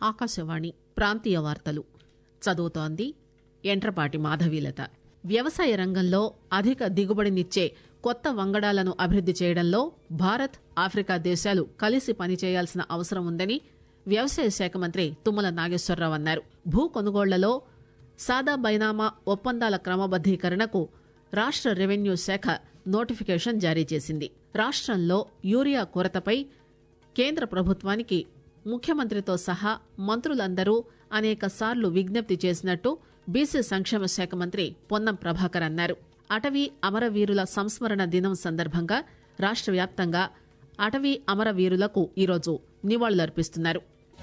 ఆకాశవాణి ప్రాంతీయ వార్తలు చదువుతోంది ఎంట్రపాటి మాధవీలత వ్యవసాయ రంగంలో అధిక దిగుబడినిచ్చే కొత్త వంగడాలను అభివృద్ది చేయడంలో భారత్ ఆఫ్రికా దేశాలు కలిసి పనిచేయాల్సిన అవసరం ఉందని వ్యవసాయ శాఖ మంత్రి తుమ్మల నాగేశ్వరరావు అన్నారు భూ కొనుగోళ్లలో సాదా బైనామా ఒప్పందాల క్రమబద్దీకరణకు రాష్ట రెవెన్యూ శాఖ నోటిఫికేషన్ జారీ చేసింది రాష్టంలో యూరియా కొరతపై కేంద్ర ప్రభుత్వానికి ముఖ్యమంత్రితో సహా మంత్రులందరూ అనేక సార్లు విజ్ఞప్తి చేసినట్టు బీసీ సంక్షేమ శాఖ మంత్రి పొన్నం ప్రభాకర్ అన్నారు అటవీ అమరవీరుల సంస్మరణ దినం సందర్భంగా రాష్ట వ్యాప్తంగా అటవీ అమరవీరులకు ఈరోజు నివాళులర్పిస్తున్నారు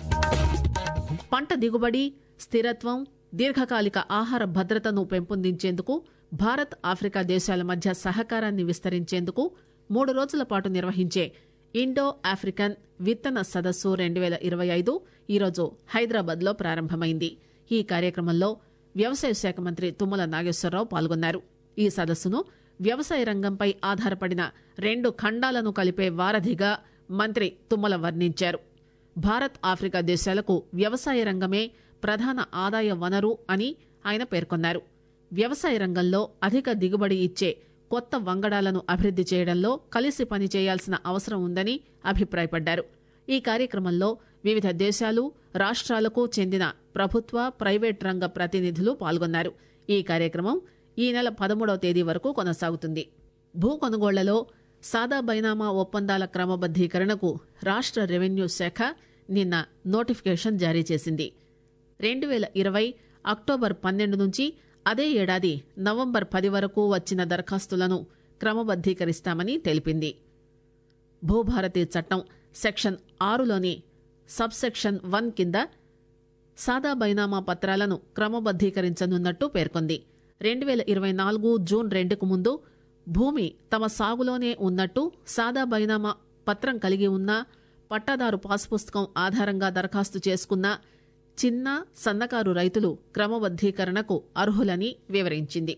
పంట దిగుబడి స్థిరత్వం దీర్ఘకాలిక ఆహార భద్రతను పెంపొందించేందుకు భారత్ ఆఫ్రికా దేశాల మధ్య సహకారాన్ని విస్తరించేందుకు మూడు రోజుల పాటు నిర్వహించే ఇండో ఆఫ్రికన్ విత్తన సదస్సు రెండు వేల ఇరవై ఐదు ఈరోజు హైదరాబాద్ లో ప్రారంభమైంది ఈ కార్యక్రమంలో వ్యవసాయ శాఖ మంత్రి తుమ్మల నాగేశ్వరరావు పాల్గొన్నారు ఈ సదస్సును వ్యవసాయ రంగంపై ఆధారపడిన రెండు ఖండాలను కలిపే వారధిగా మంత్రి తుమ్మల వర్ణించారు భారత్ ఆఫ్రికా దేశాలకు వ్యవసాయ రంగమే ప్రధాన ఆదాయ వనరు అని ఆయన పేర్కొన్నారు వ్యవసాయ రంగంలో అధిక దిగుబడి ఇచ్చే కొత్త వంగడాలను అభివృద్ది చేయడంలో కలిసి పనిచేయాల్సిన అవసరం ఉందని అభిప్రాయపడ్డారు ఈ కార్యక్రమంలో వివిధ దేశాలు రాష్ట్రాలకు చెందిన ప్రభుత్వ ప్రైవేట్ రంగ ప్రతినిధులు పాల్గొన్నారు ఈ కార్యక్రమం ఈ నెల పదమూడవ తేదీ వరకు కొనసాగుతుంది భూ కొనుగోళ్లలో సాదా బైనామా ఒప్పందాల క్రమబద్దీకరణకు రాష్ట రెవెన్యూ శాఖ నిన్న నోటిఫికేషన్ జారీ చేసింది రెండు వేల ఇరవై అక్టోబర్ పన్నెండు నుంచి అదే ఏడాది నవంబర్ పది వరకు వచ్చిన దరఖాస్తులను క్రమబద్దీకరిస్తామని తెలిపింది భూభారతి చట్టం సెక్షన్ ఆరులోని సబ్ సెక్షన్ వన్ కింద సాదా బైనామా పత్రాలను క్రమబద్దీకరించనున్నట్టు పేర్కొంది రెండు వేల ఇరవై నాలుగు జూన్ రెండుకు ముందు భూమి తమ సాగులోనే ఉన్నట్టు సాదా బైనామా పత్రం కలిగి ఉన్న పట్టాదారు పాస్ పుస్తకం ఆధారంగా దరఖాస్తు చేసుకున్న చిన్న సన్నకారు రైతులు క్రమబద్దీకరణకు అర్హులని వివరించింది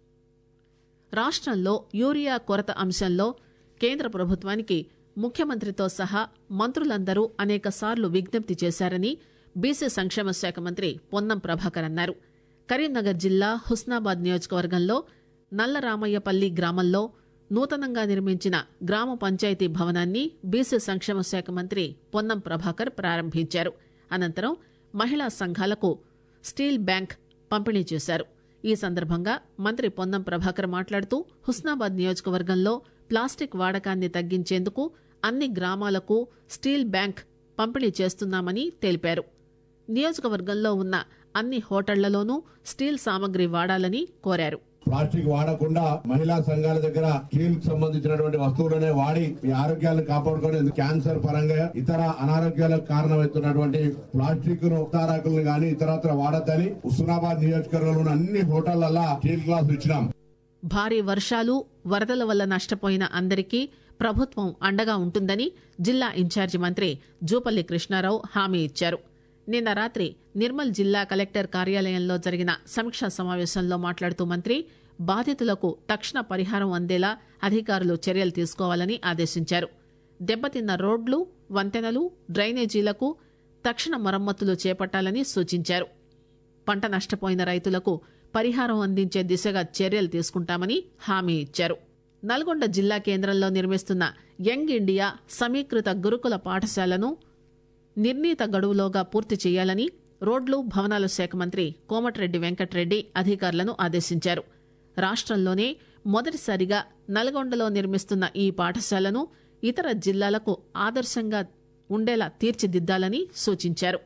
రాష్ట్రంలో యూరియా కొరత అంశంలో కేంద్ర ప్రభుత్వానికి ముఖ్యమంత్రితో సహా మంత్రులందరూ అనేకసార్లు విజ్ఞప్తి చేశారని బీసీ సంక్షేమ శాఖ మంత్రి పొన్నం ప్రభాకర్ అన్నారు కరీంనగర్ జిల్లా హుస్నాబాద్ నియోజకవర్గంలో నల్లరామయ్యపల్లి గ్రామంలో నూతనంగా నిర్మించిన గ్రామ పంచాయతీ భవనాన్ని బీసీ సంక్షేమ శాఖ మంత్రి పొన్నం ప్రభాకర్ ప్రారంభించారు అనంతరం మహిళా సంఘాలకు స్టీల్ బ్యాంక్ పంపిణీ చేశారు ఈ సందర్భంగా మంత్రి పొన్నం ప్రభాకర్ మాట్లాడుతూ హుస్నాబాద్ నియోజకవర్గంలో ప్లాస్టిక్ వాడకాన్ని తగ్గించేందుకు అన్ని గ్రామాలకు స్టీల్ బ్యాంక్ పంపిణీ చేస్తున్నామని తెలిపారు నియోజకవర్గంలో ఉన్న అన్ని హోటళ్లలోనూ స్టీల్ సామగ్రి వాడాలని కోరారు ప్లాస్టిక్ వాడకుండా మహిళా సంఘాల దగ్గర స్టీల్ కి సంబంధించినటువంటి వస్తువులనే వాడి మీ ఆరోగ్యాలను కాపాడుకొని క్యాన్సర్ పరంగా ఇతర అనారోగ్యాలకు కారణమవుతున్నటువంటి ప్లాస్టిక్ ను ఉత్తారాకులను గాని ఇతరత్ర వాడద్దని హుస్నాబాద్ నియోజకవర్గంలో ఉన్న అన్ని హోటళ్లలో స్టీల్ గ్లాస్ ఇచ్చినాం భారీ వర్షాలు వరదల వల్ల నష్టపోయిన అందరికీ ప్రభుత్వం అండగా ఉంటుందని జిల్లా ఇన్ఛార్జి మంత్రి జూపల్లి కృష్ణారావు హామీ ఇచ్చారు నిన్న రాత్రి నిర్మల్ జిల్లా కలెక్టర్ కార్యాలయంలో జరిగిన సమీక్షా సమావేశంలో మాట్లాడుతూ మంత్రి బాధితులకు తక్షణ పరిహారం అందేలా అధికారులు చర్యలు తీసుకోవాలని ఆదేశించారు దెబ్బతిన్న రోడ్లు వంతెనలు డ్రైనేజీలకు తక్షణ మరమ్మతులు చేపట్టాలని సూచించారు పంట నష్టపోయిన రైతులకు పరిహారం అందించే దిశగా చర్యలు తీసుకుంటామని హామీ ఇచ్చారు నల్గొండ జిల్లా కేంద్రంలో నిర్మిస్తున్న యంగ్ ఇండియా సమీకృత గురుకుల పాఠశాలను నిర్ణీత గడువులోగా పూర్తి చేయాలని రోడ్లు భవనాల శాఖ మంత్రి కోమటిరెడ్డి వెంకటరెడ్డి అధికారులను ఆదేశించారు రాష్ట్రంలోనే మొదటిసారిగా నల్గొండలో నిర్మిస్తున్న ఈ పాఠశాలను ఇతర జిల్లాలకు ఆదర్శంగా ఉండేలా తీర్చిదిద్దాలని సూచించారు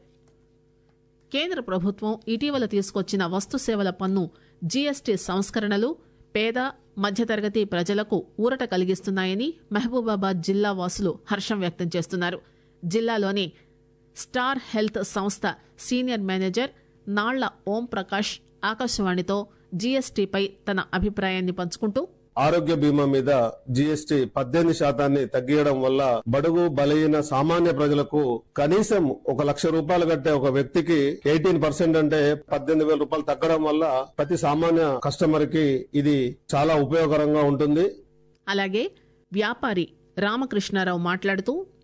కేంద్ర ప్రభుత్వం ఇటీవల తీసుకొచ్చిన వస్తు సేవల పన్ను జీఎస్టీ సంస్కరణలు పేద మధ్యతరగతి ప్రజలకు ఊరట కలిగిస్తున్నాయని మహబూబాబాద్ జిల్లా వాసులు హర్షం వ్యక్తం చేస్తున్నారు జిల్లాలోని స్టార్ హెల్త్ సంస్థ సీనియర్ మేనేజర్ నాళ్ల ఓం ప్రకాష్ ఆకాశవాణితో జీఎస్టీపై తన అభిప్రాయాన్ని పంచుకుంటూ ఆరోగ్య బీమా మీద జీఎస్టీ పద్దెనిమిది శాతాన్ని తగ్గియడం వల్ల బడుగు బలహీన సామాన్య ప్రజలకు కనీసం ఒక లక్ష రూపాయలు కట్టే ఒక వ్యక్తికి ఎయిటీన్ పర్సెంట్ అంటే పద్దెనిమిది వేల రూపాయలు తగ్గడం వల్ల ప్రతి సామాన్య కస్టమర్ కి ఇది చాలా ఉపయోగకరంగా ఉంటుంది అలాగే వ్యాపారి రామకృష్ణారావు మాట్లాడుతూ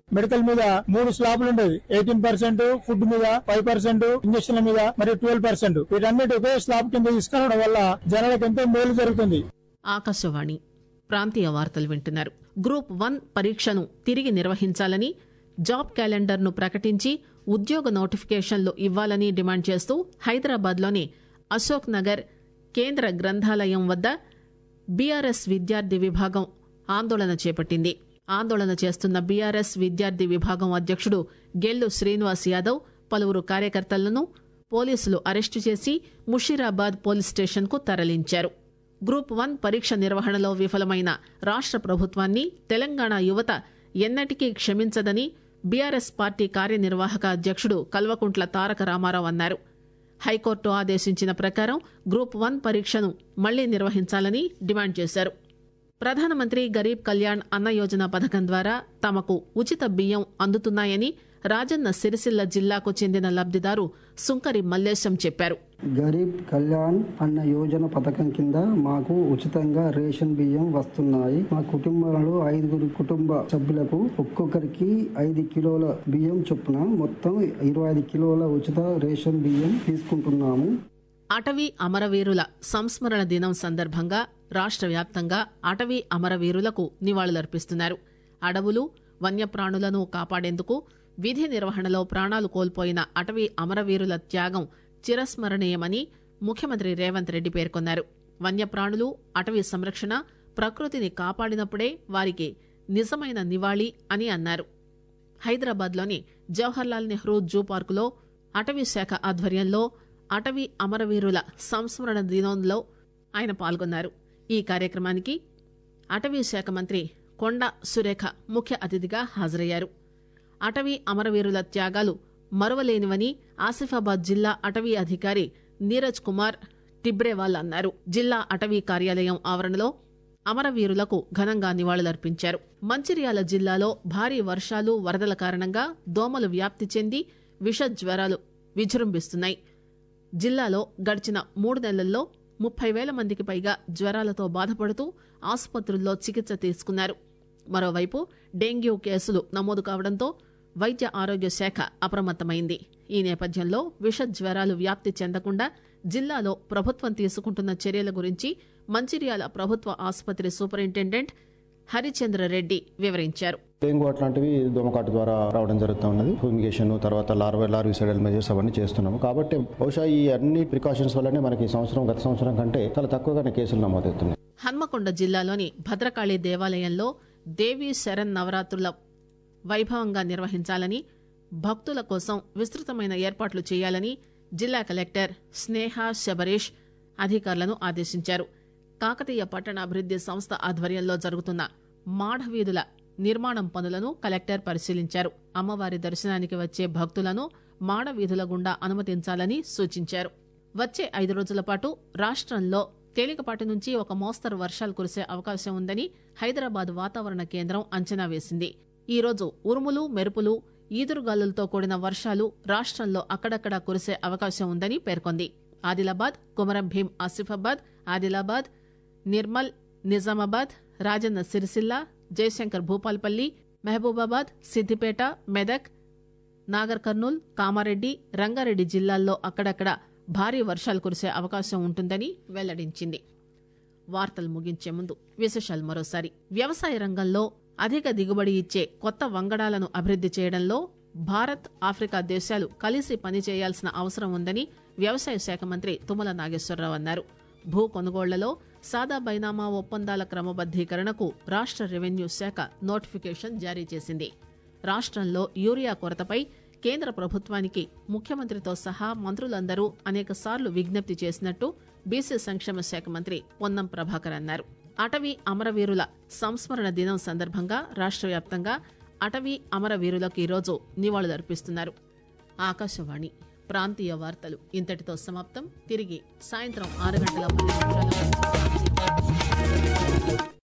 మెడికల్ మీద మూడు స్లాబ్లు ఉండేది ఎయిటీన్ పర్సెంట్ ఫుడ్ మీద ఫైవ్ పర్సెంట్ ఇంజక్షన్ల మీద మరియు ట్వెల్వ్ పర్సెంట్ వీటన్నిటి ఒకే స్లాబ్ కింద తీసుకురావడం వల్ల జనాలకు ఎంతో మేలు జరుగుతుంది ఆకాశవాణి ప్రాంతీయ వార్తలు వింటున్నారు గ్రూప్ వన్ పరీక్షను తిరిగి నిర్వహించాలని జాబ్ క్యాలెండర్ను ప్రకటించి ఉద్యోగ నోటిఫికేషన్లు ఇవ్వాలని డిమాండ్ చేస్తూ హైదరాబాద్లోని అశోక్ నగర్ కేంద్ర గ్రంథాలయం వద్ద బీఆర్ఎస్ విద్యార్థి విభాగం ఆందోళన చేపట్టింది ఆందోళన చేస్తున్న బీఆర్ఎస్ విద్యార్థి విభాగం అధ్యక్షుడు గెల్లు శ్రీనివాస్ యాదవ్ పలువురు కార్యకర్తలను పోలీసులు అరెస్టు చేసి ముషీరాబాద్ పోలీస్ స్టేషన్కు తరలించారు గ్రూప్ వన్ పరీక్ష నిర్వహణలో విఫలమైన రాష్ట్ర ప్రభుత్వాన్ని తెలంగాణ యువత ఎన్నటికీ క్షమించదని బీఆర్ఎస్ పార్టీ కార్యనిర్వాహక అధ్యక్షుడు కల్వకుంట్ల తారక రామారావు అన్నారు హైకోర్టు ఆదేశించిన ప్రకారం గ్రూప్ వన్ పరీక్షను మళ్లీ నిర్వహించాలని డిమాండ్ చేశారు ప్రధానమంత్రి గరీబ్ కళ్యాణ్ అన్న యోజన పథకం ద్వారా తమకు ఉచిత బియ్యం అందుతున్నాయని రాజన్న సిరిసిల్ల జిల్లాకు చెందిన లబ్దిదారు సుంకరి మల్లేశం చెప్పారు గరీబ్ కళ్యాణ్ అన్న యోజన పథకం కింద మాకు ఉచితంగా రేషన్ బియ్యం వస్తున్నాయి మా కుటుంబంలో ఐదుగురు కుటుంబ సభ్యులకు ఒక్కొక్కరికి ఐదు కిలోల బియ్యం చొప్పున మొత్తం ఇరవై ఐదు కిలోల ఉచిత రేషన్ బియ్యం తీసుకుంటున్నాము అటవీ అమరవీరుల సంస్మరణ దినం సందర్భంగా రాష్ట్ర వ్యాప్తంగా అటవీ అమరవీరులకు నివాళులర్పిస్తున్నారు అడవులు వన్యప్రాణులను కాపాడేందుకు విధి నిర్వహణలో ప్రాణాలు కోల్పోయిన అటవీ అమరవీరుల త్యాగం చిరస్మరణీయమని ముఖ్యమంత్రి రేవంత్ రెడ్డి పేర్కొన్నారు వన్యప్రాణులు అటవీ సంరక్షణ ప్రకృతిని కాపాడినప్పుడే వారికి నిజమైన నివాళి అని అన్నారు హైదరాబాద్లోని జవహర్లాల్ నెహ్రూ జూ పార్కులో అటవీ శాఖ ఆధ్వర్యంలో అటవీ అమరవీరుల సంస్మరణ దినంలో ఆయన పాల్గొన్నారు ఈ కార్యక్రమానికి అటవీ శాఖ మంత్రి కొండ సురేఖ ముఖ్య అతిథిగా హాజరయ్యారు అటవీ అమరవీరుల త్యాగాలు మరువలేనివని ఆసిఫాబాద్ జిల్లా అటవీ అధికారి నీరజ్ కుమార్ టిబ్రేవాల్ అన్నారు జిల్లా అటవీ కార్యాలయం ఆవరణలో అమరవీరులకు ఘనంగా నివాళులర్పించారు మంచిర్యాల జిల్లాలో భారీ వర్షాలు వరదల కారణంగా దోమలు వ్యాప్తి చెంది విష జ్వరాలు విజృంభిస్తున్నాయి జిల్లాలో గడిచిన మూడు నెలల్లో ముప్పై వేల మందికి పైగా జ్వరాలతో బాధపడుతూ ఆసుపత్రుల్లో చికిత్స తీసుకున్నారు మరోవైపు డెంగ్యూ కేసులు నమోదు కావడంతో వైద్య ఆరోగ్య శాఖ అప్రమత్తమైంది ఈ నేపథ్యంలో విష జ్వరాలు వ్యాప్తి చెందకుండా జిల్లాలో ప్రభుత్వం తీసుకుంటున్న చర్యల గురించి మంచిర్యాల ప్రభుత్వ ఆసుపత్రి సూపరింటెండెంట్ హరిచంద్రరెడ్డి వివరించారు డెంగ్యూ అట్లాంటివి దోమకాటు ద్వారా రావడం జరుగుతూ ఉన్నది ఫ్యూమిగేషన్ తర్వాత లార్వా లార్విసైడల్ మెజర్స్ అవన్నీ చేస్తున్నాము కాబట్టి బహుశా ఈ అన్ని ప్రికాషన్స్ వల్లనే మనకి ఈ సంవత్సరం గత సంవత్సరం కంటే చాలా తక్కువగానే కేసులు నమోదవుతున్నాయి హన్మకొండ జిల్లాలోని భద్రకాళి దేవాలయంలో దేవీ శరణ్ నవరాత్రుల వైభవంగా నిర్వహించాలని భక్తుల కోసం విస్తృతమైన ఏర్పాట్లు చేయాలని జిల్లా కలెక్టర్ స్నేహ శబరీష్ అధికారులను ఆదేశించారు కాకతీయ పట్టణాభివృద్ది సంస్థ ఆధ్వర్యంలో జరుగుతున్న మాఢవీధుల నిర్మాణం పనులను కలెక్టర్ పరిశీలించారు అమ్మవారి దర్శనానికి వచ్చే భక్తులను మాడవీధుల గుండా అనుమతించాలని సూచించారు వచ్చే ఐదు రోజుల పాటు రాష్ట్రంలో తేలికపాటి నుంచి ఒక మోస్తరు వర్షాలు కురిసే అవకాశం ఉందని హైదరాబాద్ వాతావరణ కేంద్రం అంచనా వేసింది ఈ రోజు ఉరుములు మెరుపులు ఈదురుగాలులతో కూడిన వర్షాలు రాష్ట్రంలో అక్కడక్కడా కురిసే అవకాశం ఉందని పేర్కొంది ఆదిలాబాద్ కుమరం భీం ఆసిఫాబాద్ ఆదిలాబాద్ నిర్మల్ నిజామాబాద్ రాజన్న సిరిసిల్ల జయశంకర్ భూపాల్పల్లి మహబూబాబాద్ సిద్దిపేట మెదక్ నాగర్ కర్నూల్ కామారెడ్డి రంగారెడ్డి జిల్లాల్లో అక్కడక్కడ భారీ వర్షాలు కురిసే అవకాశం ఉంటుందని వెల్లడించింది వార్తలు ముగించే ముందు విశేషాలు మరోసారి వ్యవసాయ రంగంలో అధిక దిగుబడి ఇచ్చే కొత్త వంగడాలను అభివృద్ది చేయడంలో భారత్ ఆఫ్రికా దేశాలు కలిసి పనిచేయాల్సిన అవసరం ఉందని వ్యవసాయ శాఖ మంత్రి తుమ్మల నాగేశ్వరరావు అన్నారు భూ కొనుగోళ్లలో సాదా బైనామా ఒప్పందాల క్రమబద్దీకరణకు రాష్ట్ర రెవెన్యూ శాఖ నోటిఫికేషన్ జారీ చేసింది రాష్ట్రంలో యూరియా కొరతపై కేంద్ర ప్రభుత్వానికి ముఖ్యమంత్రితో సహా మంత్రులందరూ అనేకసార్లు విజ్ఞప్తి చేసినట్టు బీసీ సంక్షేమ శాఖ మంత్రి పొన్నం ప్రభాకర్ అన్నారు అటవీ అమరవీరుల సంస్మరణ దినం సందర్భంగా రాష్ట్ర వ్యాప్తంగా అటవీ అమరవీరులకు ఈరోజు నివాళులర్పిస్తున్నారు ఆకాశవాణి ప్రాంతీయ వార్తలు ఇంతటితో సమాప్తం తిరిగి సాయంత్రం ఆరు గంటల పది నిమిషాలకు